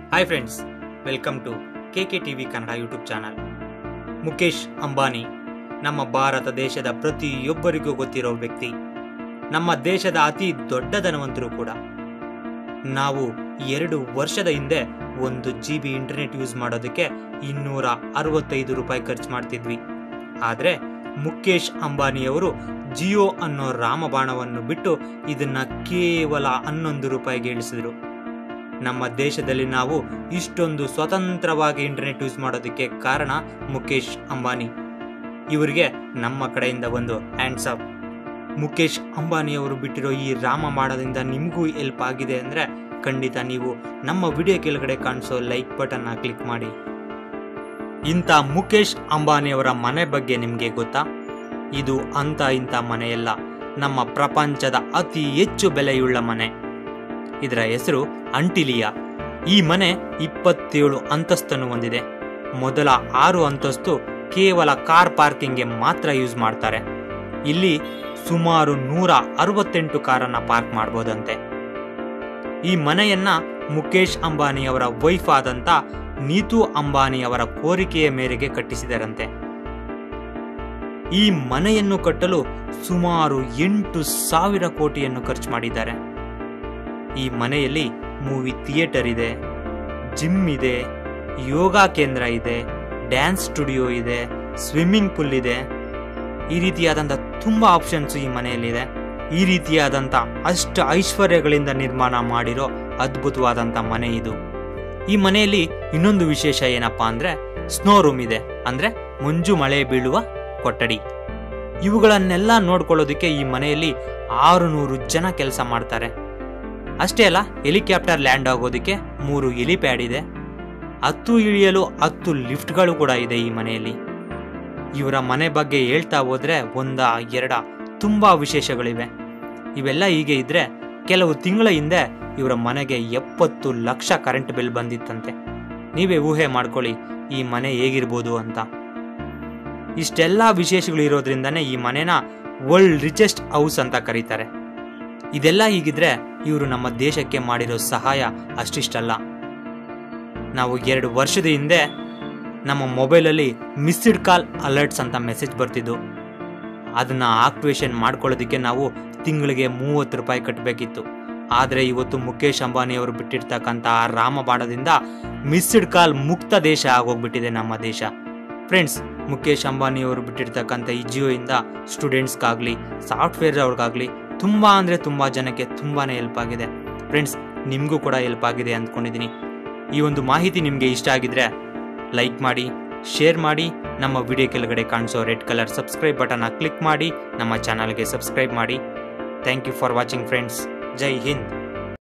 hi friends welcome to K K T V Kannada YouTube channel Mukesh Ambani ನಮ್ಮ ಭಾರತ ದೇಶದ ಪ್ರತಿಯೊಬ್ಬರಿಗೂ ಗೊತ್ತಿರೋ ವ್ಯಕ್ತಿ ನಮ್ಮ ದೇಶದ ಅತಿ ದೊಡ್ಡ ಧನವಂತರು ಕೂಡ ನಾವು ಎರಡು ವರ್ಷದ ಹಿಂದೆ ಒಂದು ಜಿ ಬಿ ಇಂಟರ್ನೆಟ್ ಯೂಸ್ ಮಾಡೋದಕ್ಕೆ ಇನ್ನೂರ ಅರವತ್ತೈದು ರೂಪಾಯಿ ಖರ್ಚು ಮಾಡ್ತಿದ್ವಿ ಆದರೆ ಮುಖೇಶ್ ಅಂಬಾನಿಯವರು ಜಿಯೋ ಅನ್ನೋ ರಾಮಬಾಣವನ್ನು ಬಿಟ್ಟು ಇದನ್ನ ಕೇವಲ ಹನ್ನೊಂದು ರೂಪಾಯಿಗೆ ಇಳಿಸಿದ್ರು ನಮ್ಮ ದೇಶದಲ್ಲಿ ನಾವು ಇಷ್ಟೊಂದು ಸ್ವತಂತ್ರವಾಗಿ ಇಂಟರ್ನೆಟ್ ಯೂಸ್ ಮಾಡೋದಕ್ಕೆ ಕಾರಣ ಮುಖೇಶ್ ಅಂಬಾನಿ ಇವರಿಗೆ ನಮ್ಮ ಕಡೆಯಿಂದ ಒಂದು ಹ್ಯಾಂಡ್ಸ್ ಅಪ್ ಮುಖೇಶ್ ಅಂಬಾನಿಯವರು ಬಿಟ್ಟಿರೋ ಈ ರಾಮಬಾಣದಿಂದ ನಿಮಗೂ ಹೆಲ್ಪ್ ಆಗಿದೆ ಅಂದರೆ ಖಂಡಿತ ನೀವು ನಮ್ಮ ವಿಡಿಯೋ ಕೆಳಗಡೆ ಕಾಣಿಸೋ ಲೈಕ್ ಬಟನ್ನ ಕ್ಲಿಕ್ ಮಾಡಿ ಇಂಥ ಮುಖೇಶ್ ಅಂಬಾನಿಯವರ ಮನೆ ಬಗ್ಗೆ ನಿಮಗೆ ಗೊತ್ತಾ ಇದು ಅಂತ ಇಂಥ ಮನೆಯಲ್ಲ ನಮ್ಮ ಪ್ರಪಂಚದ ಅತಿ ಹೆಚ್ಚು ಬೆಲೆಯುಳ್ಳ ಮನೆ ಇದರ ಹೆಸರು ಅಂಟಿಲಿಯಾ ಈ ಮನೆ ಇಪ್ಪತ್ತೇಳು ಅಂತಸ್ತನ್ನು ಹೊಂದಿದೆ ಮೊದಲ ಆರು ಅಂತಸ್ತು ಕೇವಲ ಕಾರ್ ಪಾರ್ಕಿಂಗ್ಗೆ ಮಾತ್ರ ಯೂಸ್ ಮಾಡ್ತಾರೆ ಇಲ್ಲಿ ಸುಮಾರು ನೂರ ಅರವತ್ತೆಂಟು ಕಾರನ್ನ ಪಾರ್ಕ್ ಮಾಡ್ಬೋದಂತೆ ಈ ಮನೆಯನ್ನ ಮುಖೇಶ್ ಅಂಬಾನಿಯವರ ವೈಫ್ ಆದಂತ ನೀತು ಅಂಬಾನಿಯವರ ಕೋರಿಕೆಯ ಮೇರೆಗೆ ಕಟ್ಟಿಸಿದರಂತೆ ಈ ಮನೆಯನ್ನು ಕಟ್ಟಲು ಸುಮಾರು ಎಂಟು ಸಾವಿರ ಕೋಟಿಯನ್ನು ಖರ್ಚು ಮಾಡಿದ್ದಾರೆ ಈ ಮನೆಯಲ್ಲಿ ಮೂವಿ ಥಿಯೇಟರ್ ಇದೆ ಜಿಮ್ ಇದೆ ಯೋಗ ಕೇಂದ್ರ ಇದೆ ಡ್ಯಾನ್ಸ್ ಸ್ಟುಡಿಯೋ ಇದೆ ಸ್ವಿಮ್ಮಿಂಗ್ ಪೂಲ್ ಇದೆ ಈ ರೀತಿಯಾದಂಥ ತುಂಬ ಆಪ್ಷನ್ಸ್ ಈ ಮನೆಯಲ್ಲಿದೆ ಈ ರೀತಿಯಾದಂಥ ಅಷ್ಟು ಐಶ್ವರ್ಯಗಳಿಂದ ನಿರ್ಮಾಣ ಮಾಡಿರೋ ಅದ್ಭುತವಾದಂಥ ಮನೆ ಇದು ಈ ಮನೆಯಲ್ಲಿ ಇನ್ನೊಂದು ವಿಶೇಷ ಏನಪ್ಪಾ ಅಂದ್ರೆ ಸ್ನೋ ರೂಮ್ ಇದೆ ಅಂದ್ರೆ ಮಂಜು ಮಳೆ ಬೀಳುವ ಕೊಠಡಿ ಇವುಗಳನ್ನೆಲ್ಲ ನೋಡ್ಕೊಳ್ಳೋದಕ್ಕೆ ಈ ಮನೆಯಲ್ಲಿ ಆರುನೂರು ಜನ ಕೆಲಸ ಮಾಡ್ತಾರೆ ಅಷ್ಟೇ ಅಲ್ಲ ಹೆಲಿಕಾಪ್ಟರ್ ಲ್ಯಾಂಡ್ ಆಗೋದಕ್ಕೆ ಮೂರು ಹೆಲಿಪ್ಯಾಡ್ ಇದೆ ಹತ್ತು ಇಳಿಯಲು ಹತ್ತು ಲಿಫ್ಟ್ಗಳು ಕೂಡ ಇದೆ ಈ ಮನೆಯಲ್ಲಿ ಇವರ ಮನೆ ಬಗ್ಗೆ ಹೇಳ್ತಾ ಹೋದ್ರೆ ಒಂದ ಎರಡ ತುಂಬಾ ವಿಶೇಷಗಳಿವೆ ಇವೆಲ್ಲ ಹೀಗೆ ಇದ್ರೆ ಕೆಲವು ತಿಂಗಳ ಹಿಂದೆ ಇವರ ಮನೆಗೆ ಎಪ್ಪತ್ತು ಲಕ್ಷ ಕರೆಂಟ್ ಬಿಲ್ ಬಂದಿತ್ತಂತೆ ನೀವೇ ಊಹೆ ಮಾಡ್ಕೊಳ್ಳಿ ಈ ಮನೆ ಹೇಗಿರ್ಬೋದು ಅಂತ ಇಷ್ಟೆಲ್ಲ ವಿಶೇಷಗಳು ಇರೋದ್ರಿಂದನೇ ಈ ಮನೆನ ವರ್ಲ್ಡ್ ರಿಚೆಸ್ಟ್ ಹೌಸ್ ಅಂತ ಕರೀತಾರೆ ಇದೆಲ್ಲ ಹೀಗಿದ್ರೆ ಇವರು ನಮ್ಮ ದೇಶಕ್ಕೆ ಮಾಡಿರೋ ಸಹಾಯ ಅಷ್ಟಿಷ್ಟಲ್ಲ ನಾವು ಎರಡು ವರ್ಷದ ಹಿಂದೆ ನಮ್ಮ ಮೊಬೈಲಲ್ಲಿ ಮಿಸ್ಡ್ ಕಾಲ್ ಅಲರ್ಟ್ಸ್ ಅಂತ ಮೆಸೇಜ್ ಬರ್ತಿದ್ದು ಅದನ್ನ ಆಕ್ಟಿವೇಶನ್ ಮಾಡ್ಕೊಳ್ಳೋದಕ್ಕೆ ನಾವು ತಿಂಗಳಿಗೆ ಮೂವತ್ತು ರೂಪಾಯಿ ಕಟ್ಟಬೇಕಿತ್ತು ಆದರೆ ಇವತ್ತು ಮುಖೇಶ್ ಅಂಬಾನಿ ಅವರು ಬಿಟ್ಟಿರ್ತಕ್ಕಂಥ ಆ ರಾಮಬಾಣದಿಂದ ಮಿಸ್ಡ್ ಕಾಲ್ ಮುಕ್ತ ದೇಶ ಆಗೋಗ್ಬಿಟ್ಟಿದೆ ನಮ್ಮ ದೇಶ ಫ್ರೆಂಡ್ಸ್ ಮುಖೇಶ್ ಅಂಬಾನಿ ಅವರು ಬಿಟ್ಟಿರ್ತಕ್ಕಂಥ ಈ ಜಿಯೋ ಇಂದ ಸ್ಟೂಡೆಂಟ್ಸ್ಗಾಗಲಿ ಸಾಫ್ಟ್ವೇರ್ ಅವ್ರಿಗಾಗಲಿ ತುಂಬ ಅಂದರೆ ತುಂಬ ಜನಕ್ಕೆ ತುಂಬಾ ಹೆಲ್ಪ್ ಆಗಿದೆ ಫ್ರೆಂಡ್ಸ್ ನಿಮಗೂ ಕೂಡ ಹೆಲ್ಪ್ ಆಗಿದೆ ಅಂದ್ಕೊಂಡಿದ್ದೀನಿ ಈ ಒಂದು ಮಾಹಿತಿ ನಿಮಗೆ ಇಷ್ಟ ಆಗಿದ್ರೆ ಲೈಕ್ ಮಾಡಿ ಶೇರ್ ಮಾಡಿ ನಮ್ಮ ವಿಡಿಯೋ ಕೆಳಗಡೆ ಕಾಣಿಸೋ ರೆಡ್ ಕಲರ್ ಸಬ್ಸ್ಕ್ರೈಬ್ ಬಟನ್ನ ಕ್ಲಿಕ್ ಮಾಡಿ ನಮ್ಮ ಚಾನಲ್ಗೆ ಸಬ್ಸ್ಕ್ರೈಬ್ ಮಾಡಿ thank you for watching friends ಜೈ ಹಿಂದ್